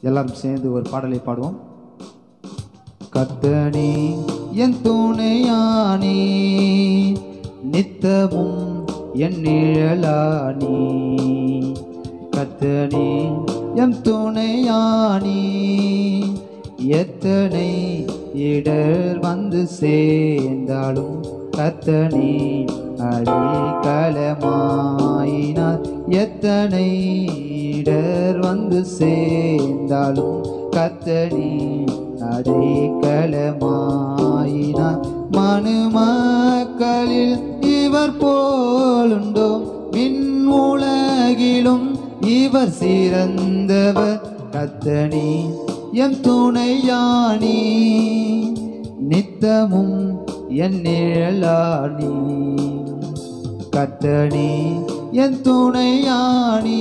எல்லாரும் சேர்ந்து ஒரு பாடலை பாடுவோம் கத்தனி என் துணையானி நித்தமும் என் நிழலானி கத்தனி எம் துணையானி எத்தனை இடர் வந்து சேர்ந்தாலும் கத்தனி அடிக்கலமாயினார் எத்தனை இடர் வந்து சேர்ந்தாலும் கத்தனி அடைக்கலமாயினார் மனுமக்களில் இவர் போலுண்டோ மின் உலகிலும் இவர் சிறந்தவர் கத்தனி எம் துணையானி நித்தமும் என் நிழலானி கத்தனி என் துணையானி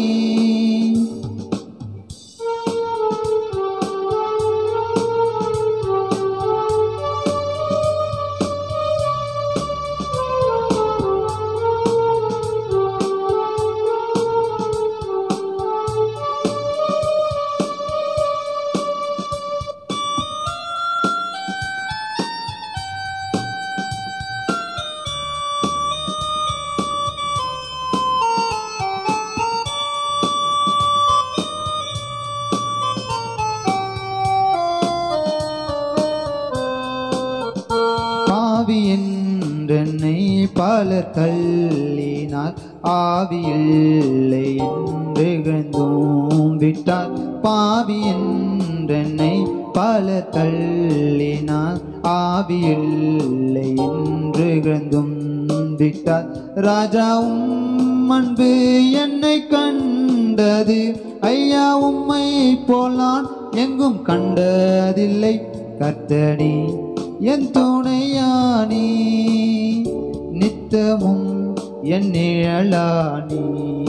பாவி என்றென்னை பலர் தள்ளினார் ஆவியில்லை என்று இகழ்ந்தும் விட்டார் பாவி என்றென்னை பலர் தள்ளினார் ஆவியில்லை என்று இகழ்ந்தும் விட்டார் ராஜாவும் அன்பு என்னை கண்டது ஐயா உம்மை போல் நான் எங்கும் கண்டதில்லை கத்தடி என் துணையானி நித்தமும் என் நிழலானி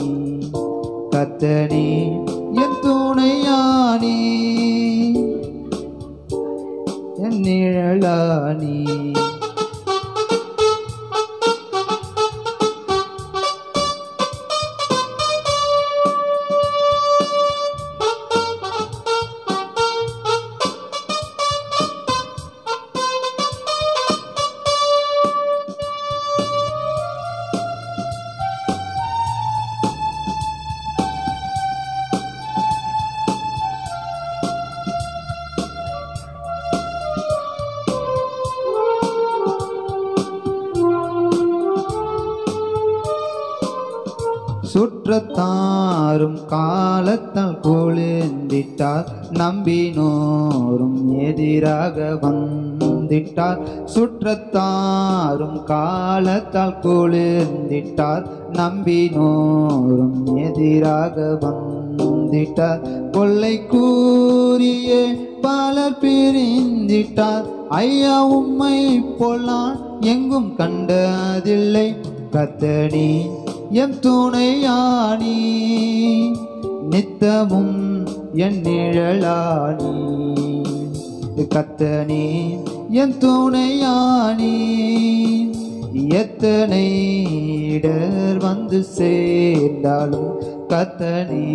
கத்தனி என் துணையானி என் நிழலானி சுற்றத்தாரும் காலத்தால் குளிர்ந்திட்டார் நம்பினோரும் எதிராக வந்திட்டார் சுற்றத்தாரும் காலத்தால் குளிர்ந்திட்டார் நம்பினோரும் எதிராக வந்திட்டார் கொள்ளை கூறிய பலர் பிரிந்திட்டார் ஐயா உம்மை போலான் எங்கும் கண்டதில்லை கத்தனி எம் துணையானி நித்தமும் என் நிழலானி கத்தனி என் துணையானி எத்தனை இடர் வந்து சேர்ந்தாலும் கத்தனி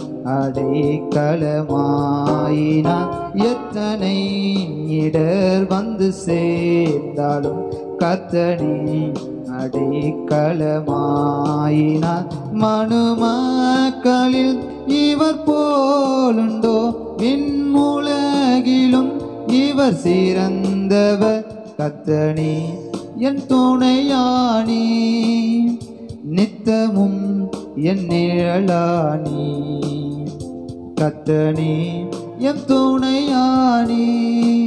அடைக்கலமாயினா எத்தனை இடர் வந்து சேர்ந்தாலும் கத்தனி அடைக்கலமாயினார் மனுமக்களில் இவர் போலுண்டோ விண்முலகிலும் இவர் சிறந்தவர் கத்தனி என் துணையானி நித்தமும் என் நிழலானி கத்தனி என் துணையானி